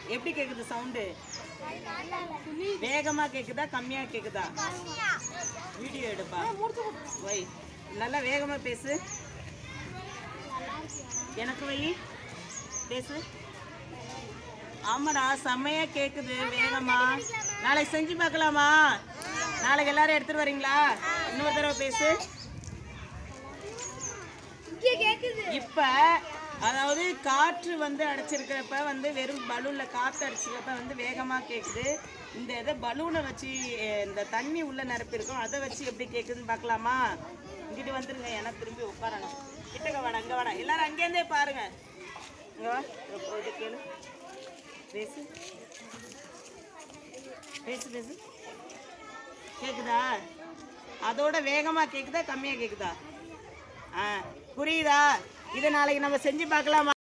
எப்படி கேக்குது சவுண்டு வேகமா கேக்குதா கம்மியா கேக்குதா வீடியோ எடுப்பா வை நல்லா வேகமா பேசு எனக்கு வை பேசு ஆமாடா செம்மையா கேக்குது வேகமா நாளைக்கு செஞ்சு பார்க்கலாமா நாளைக்கு எல்லாரும் எடுத்துட்டு வரீங்களா இன்னொரு தடவை பேசு இப்ப அதாவது காற்று வந்து அடைச்சிருக்கிறப்ப வந்து வெறும் பலூன்ல காத்து அடிச்சிருக்கப்ப வந்து வேகமா கேக்குது இந்த இதை பலூனை வச்சு அஹ், இந்த தண்ணி உள்ள நிரப்பிருக்கோம் அதை வச்சு எப்படி கேக்குதுன்னு பார்க்கலாமா இங்கிட்டு வந்துருங்க எனக்கு திரும்பி உட்காரணும் கிட்டக்க வேணாம் இங்க வேணாம் எல்லாரும் அங்கேருந்தே பாருங்க இங்க வா இப்போ இது கேளு பேசு பேசு பேசு கேக்குதா அதோட வேகமா கேக்குதா கம்மியா கேக்குதா ஆ புரியுதா இதை நாளைக்கு நம்ம செஞ்சு பார்க்கலாமா